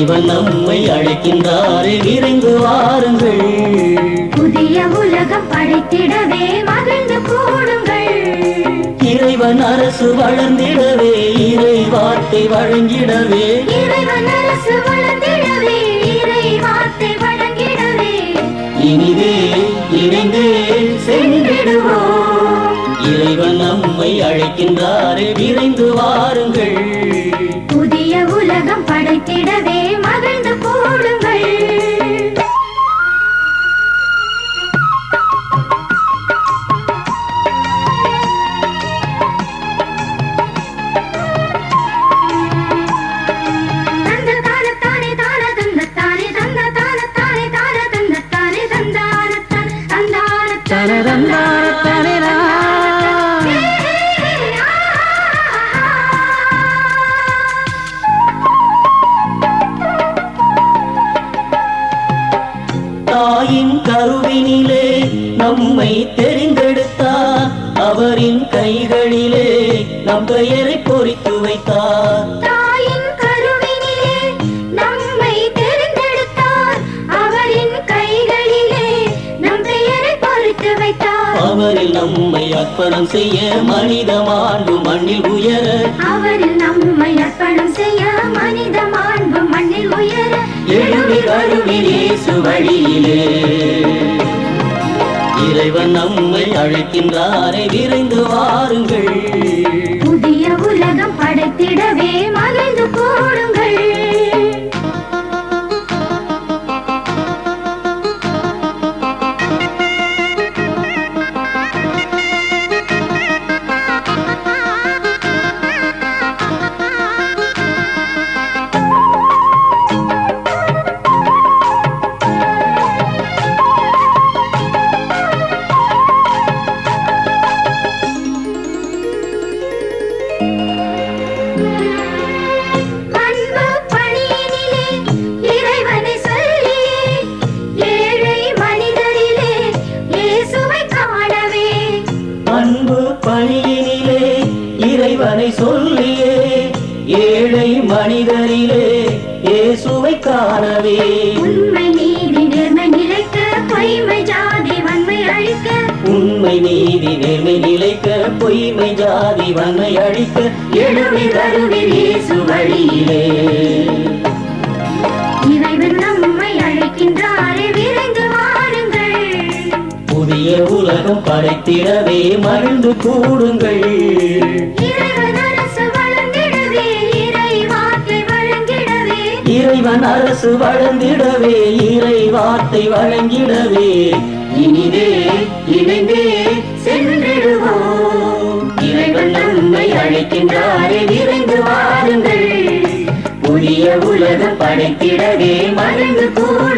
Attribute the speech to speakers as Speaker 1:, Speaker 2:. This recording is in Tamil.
Speaker 1: இறைவன் நம்மை அழைக்கின்றாரே விரைந்து வாருங்கள்
Speaker 2: புதிய உலகம் படைத்திடவே மகிழ்ந்து கூடுங்கள்
Speaker 1: இறைவன் அரசு வளர்ந்திடவே இறை வார்த்தை வழங்கிடவே
Speaker 2: இறைவன் அரசு வளர்ந்திடவே இறை வார்த்தை வழங்கிடவே
Speaker 1: இனிதே இணைந்தே சென்றிடுவோம் இறைவன் நம்மை அழைக்கின்றாரே விரைந்து வாருங்கள்
Speaker 2: புதிய உலகம் படைத்திடவே மகிழ்ந்து கூடுங்கள் தந்த தானத்தானே தான தந்தத்தானே தந்த தானத்தானே தான தந்தத்தானே தந்தானத்தான் தந்தானத்தான்
Speaker 1: தாயின் கருவினிலே நம்மை தெரிந்தெடுத்தார் அவரின் கைகளிலே நம் பெயரை பொறித்து வைத்தார்
Speaker 2: தாயின் கருவினிலே நம்மை தெரிந்தெடுத்தார் அவரின் கைகளிலே நம் பெயரை பொறித்து வைத்தார்
Speaker 1: அவரில் நம்மை அர்ப்பணம் செய்ய மனித மாண்பு மண்ணில் உயர
Speaker 2: அவரில் நம்மை அர்ப்பணம் செய்ய மனித மாண்பு மண்ணில் உயர
Speaker 1: எழுவி வருவில் இயேசு வழியிலே இறைவன் நம்மை அழைக்கின்றாரே விரைந்து வாருங்கள்
Speaker 2: புதிய உலகம் படைத்திடவே மகிழ்ந்து கூடுங்கள் அன்பு பணியினிலே இறைவனை சொல்லி ஏழை மனிதரிலே இயேசுவை காணவே
Speaker 1: அன்பு பணியினிலே இறைவனை சொல்லியே ஏழை மனிதரிலே இயேசுவை காணவே
Speaker 2: உண்மை நீதி நேர்மை நிலைக்க பொய்மை ஜாதி வன்மை அழிக்க
Speaker 1: உண்மை நீதி நேர்மை நிலைக்க பொய்மை ஜாதி வன்மை அழிக்க எழுவி வருவில் இயேசு வழியிலே
Speaker 2: இறைவன் நம்மை அழைக்கின்றாரே விரைந்து வாருங்கள்
Speaker 1: புதிய உலகம் படைத்திடவே மகிழ்ந்து கூடுங்கள்
Speaker 2: இறைவன் அரசு வளர்ந்திடவே இறை வார்த்தை வழங்கிடவே
Speaker 1: இறைவன் அரசு வளர்ந்திடவே இறை வார்த்தை வழங்கிடவே இனிதே இணைந்தே சென்றிடுவோம் இறைவன் நம்மை அழைக்கின்றாரே விரைந்து வாருங்கள் புதிய உலகம் படைத்திடவே மகிழ்ந்து கூட